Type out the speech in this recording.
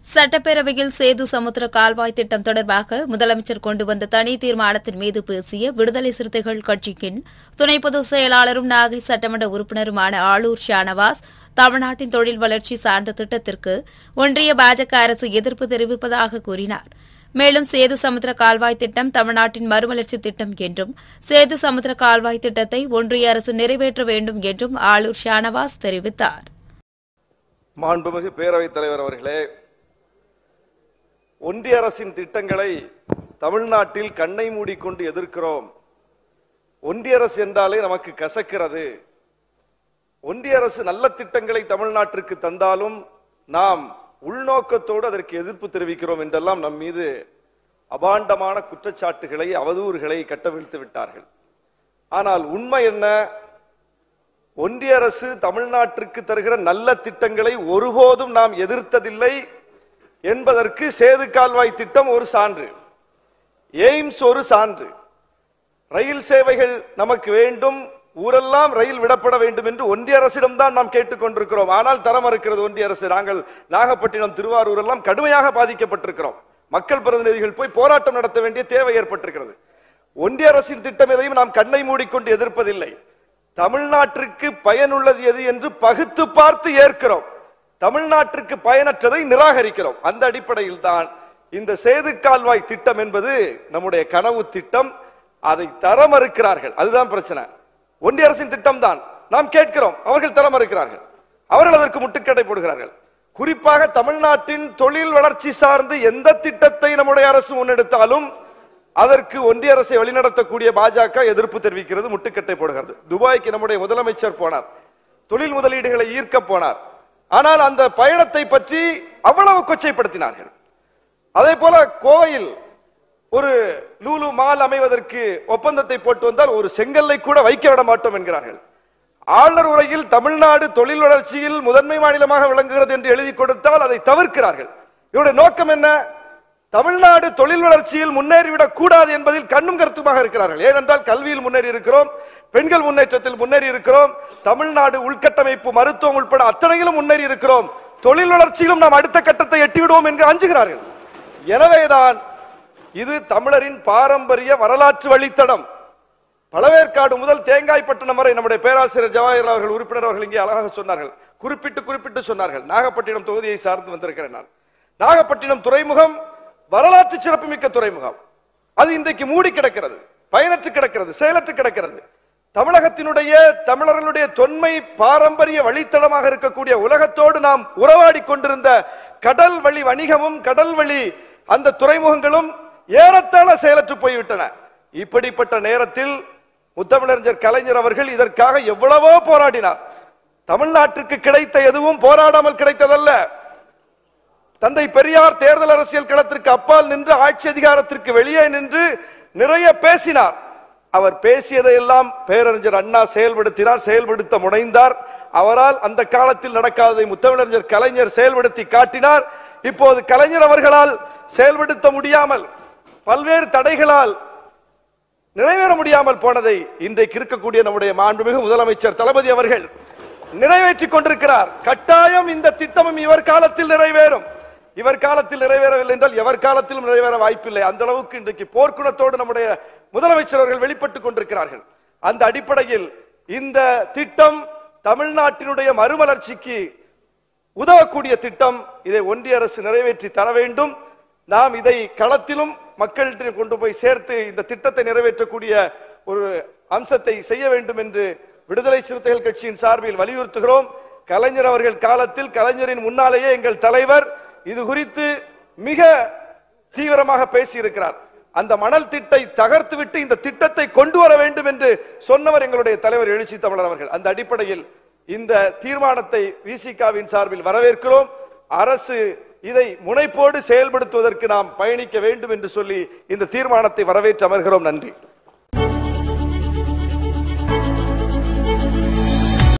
சட்டப்பேரவையில் சேது சமுத்திர கால்வாய் திட்டம் தொடர்பாக முதலமைச்சர் கொண்டு வந்த தனி தீர்மானத்தின் மீது பேசிய விடுதலை சிறுத்தைகள் கட்சியின் துணை பொதுச் செயலாளரும் நாகை சட்டமன்ற உறுப்பினருமான ஆளூர் ஷானவாஸ் தமிழ்நாட்டின் தொழில் வளர்ச்சி சார்ந்த திட்டத்திற்கு ஒன்றிய பாஜக அரசு எதிர்ப்பு தெரிவிப்பதாக கூறினார் மேலும் சேது சமுத்திர கால்வாய் திட்டம் தமிழ்நாட்டின் மறுமலர்ச்சி திட்டம் என்றும் சேது சமுத்திர கால்வாய் திட்டத்தை ஒன்றிய அரசு நிறைவேற்ற வேண்டும் என்றும் ஆளூர் ஷானவாஸ் தெரிவித்தார் மாண்புமிகு பேரவைத் தலைவர் அவர்களே ஒன்றிய அரசின் திட்டங்களை தமிழ்நாட்டில் கண்ணை மூடிக்கொண்டு எதிர்க்கிறோம் ஒன்றிய அரசு என்றாலே நமக்கு கசக்கிறது ஒன்றிய அரசு நல்ல திட்டங்களை தமிழ்நாட்டிற்கு தந்தாலும் நாம் உள்நோக்கத்தோடு அதற்கு எதிர்ப்பு தெரிவிக்கிறோம் என்றெல்லாம் நம் மீது அபாண்டமான குற்றச்சாட்டுகளை அவதூறுகளை கட்டவிழ்த்து விட்டார்கள் ஆனால் உண்மை என்ன ஒன்றிய அரசு தமிழ்நாட்டிற்கு தருகிற நல்ல திட்டங்களை ஒருபோதும் நாம் எதிர்த்ததில்லை என்பதற்கு சேது கால்வாய் திட்டம் ஒரு சான்று எய்ம்ஸ் ஒரு சான்று ரயில் சேவைகள் நமக்கு வேண்டும் ஊரெல்லாம் ரயில் விடப்பட வேண்டும் என்று ஒன்றிய அரசிடம் தான் நாம் கேட்டுக்கொண்டிருக்கிறோம் ஆனால் தரம் இருக்கிறது ஒன்றிய அரசு நாங்கள் நாகப்பட்டினம் திருவாரூர் எல்லாம் கடுமையாக பாதிக்கப்பட்டிருக்கிறோம் மக்கள் பிரதிநிதிகள் போய் போராட்டம் நடத்த வேண்டிய தேவை ஏற்பட்டிருக்கிறது ஒன்றிய அரசின் திட்டம் எதையும் நாம் கண்ணை மூடிக்கொண்டு எதிர்ப்பதில்லை தமிழ்நாட்டிற்கு பயனுள்ளது எது என்று பகுத்து பார்த்து ஏற்கிறோம் தமிழ்நாட்டிற்கு பயனற்றதை நிராகரிக்கிறோம் அந்த அடிப்படையில் தான் இந்த சேது கால்வாய் திட்டம் என்பது நம்முடைய கனவு திட்டம் அதை தர மறுக்கிறார்கள் அதுதான் பிரச்சனை ஒன்றிய அரசின் திட்டம் தான் நாம் கேட்கிறோம் அவர்கள் தர மறுக்கிறார்கள் அவர்கள் அதற்கு முட்டுக்கட்டை போடுகிறார்கள் குறிப்பாக தமிழ்நாட்டின் தொழில் வளர்ச்சி சார்ந்து எந்த திட்டத்தை நம்முடைய அரசு முன்னெடுத்தாலும் அதற்கு ஒன்றிய அரசை வழிநடத்தக்கூடிய பாஜக எதிர்ப்பு தெரிவிக்கிறது முட்டுக்கட்டை போடுகிறது துபாய்க்கு நம்முடைய முதலமைச்சர் போனார் தொழில் முதலீடுகளை ஈர்க்க போனார் ஆனால் அந்த பயணத்தை பற்றி அவ்வளவு கொச்சைப்படுத்தினார்கள் அதே போல கோவையில் ஒரு லூலு மால் அமைவதற்கு ஒப்பந்தத்தை போட்டு வந்தால் ஒரு செங்கல்லை கூட வைக்க விட மாட்டோம் என்கிறார்கள் ஆளுநர் உரையில் தமிழ்நாடு தொழில் வளர்ச்சியில் முதன்மை மாநிலமாக விளங்குகிறது என்று எழுதி கொடுத்தால் அதை தவிர்க்கிறார்கள் இவருடைய நோக்கம் என்ன தமிழ்நாடு தொழில் வளர்ச்சியில் முன்னேறிவிடக் கூடாது என்பதில் கண்ணும் கருத்துமாக இருக்கிறார்கள் ஏனென்றால் கல்வியில் முன்னேறி இருக்கிறோம் பெண்கள் முன்னேற்றத்தில் முன்னேறி இருக்கிறோம் தமிழ்நாடு உள்கட்டமைப்பு மருத்துவம் உட்பட அத்தனையிலும் முன்னேறி இருக்கிறோம் தொழில் வளர்ச்சியிலும் நாம் அடுத்த கட்டத்தை எட்டிவிடுவோம் என்று அஞ்சுகிறார்கள் எனவேதான் இது தமிழரின் பாரம்பரிய வரலாற்று வழித்தடம் பழவேற்காடு முதல் தேங்காய்பட்டினம் வரை நம்முடைய பேராசிரியர் ஜவாஹர் அவர்கள் உறுப்பினர் அவர்கள் இங்கே அழகாக சொன்னார்கள் குறிப்பிட்டு குறிப்பிட்டு சொன்னார்கள் நாகப்பட்டினம் தொகுதியை சார்ந்து வந்திருக்கிறேன் நான் நாகப்பட்டினம் துறைமுகம் வரலாற்று சிறப்புமிக்க துறைமுகம் அது இன்றைக்கு மூடி கிடக்கிறது பயனற்று கிடக்கிறது செயலற்று கிடக்கிறது தமிழகத்தினுடைய தமிழர்களுடைய தொன்மை பாரம்பரிய வழித்தடமாக இருக்கக்கூடிய உலகத்தோடு நாம் உறவாடி கொண்டிருந்த கடல் வழி வணிகமும் கடல் வழி அந்த துறைமுகங்களும் ஏறத்தாழ செயலற்று போய்விட்டன இப்படிப்பட்ட நேரத்தில் முத்தமிழறிஞர் கலைஞர் அவர்கள் இதற்காக எவ்வளவோ போராடினார் தமிழ்நாட்டிற்கு கிடைத்த எதுவும் போராடாமல் கிடைத்ததல்ல தந்தை பெரியார் தேர்தல் அரசியல் களத்திற்கு அப்பால் நின்று ஆட்சி அதிகாரத்திற்கு வெளியே நின்று நிறைய பேசினார் அவர் பேசியதை எல்லாம் பேரறிஞர் அண்ணா செயல்படுத்தினார் செயல்படுத்த முனைந்தார் அவரால் அந்த காலத்தில் நடக்காததை முத்தமிழறிஞர் கலைஞர் செயல்படுத்தி காட்டினார் இப்போது கலைஞர் அவர்களால் செயல்படுத்த முடியாமல் பல்வேறு தடைகளால் நிறைவேற முடியாமல் போனதை இன்றைக்கு இருக்கக்கூடிய நம்முடைய மாண்புமிகு முதலமைச்சர் தளபதி அவர்கள் நிறைவேற்றிக் கொண்டிருக்கிறார் கட்டாயம் இந்த திட்டமும் இவர் காலத்தில் நிறைவேறும் இவர் காலத்தில் நிறைவேறவில்லை என்றால் எவர் காலத்திலும் நிறைவேற வாய்ப்பில்லை அந்த அளவுக்கு இன்றைக்கு போர்க்குணத்தோடு நம்முடைய முதலமைச்சர் அவர்கள் வெளிப்பட்டுக் கொண்டிருக்கிறார்கள் அந்த அடிப்படையில் இந்த திட்டம் தமிழ்நாட்டினுடைய மறுமலர்ச்சிக்கு உதவக்கூடிய திட்டம் இதை ஒன்றிய அரசு நிறைவேற்றி தர வேண்டும் நாம் இதை களத்திலும் மக்கள்கிட்ட கொண்டு போய் சேர்த்து இந்த திட்டத்தை நிறைவேற்றக்கூடிய ஒரு அம்சத்தை செய்ய வேண்டும் என்று விடுதலை சிறுத்தைகள் கட்சியின் சார்பில் வலியுறுத்துகிறோம் கலைஞர் அவர்கள் காலத்தில் கலைஞரின் முன்னாலேயே எங்கள் தலைவர் இது குறித்து மிக தீவிரமாக பேசியிருக்கிறார் அந்த மணல் திட்டை தகர்த்து விட்டு இந்த திட்டத்தை கொண்டு வர வேண்டும் என்று சொன்னவர் எங்களுடைய தலைவர் எழுச்சி தமிழர் அவர்கள் அந்த அடிப்படையில் இந்த தீர்மானத்தை விசிகாவின் சார்பில் வரவேற்கிறோம் அரசு இதை முனைப்போடு செயல்படுத்துவதற்கு நாம் பயணிக்க வேண்டும் என்று சொல்லி இந்த தீர்மானத்தை வரவேற்று அமர்கிறோம் நன்றி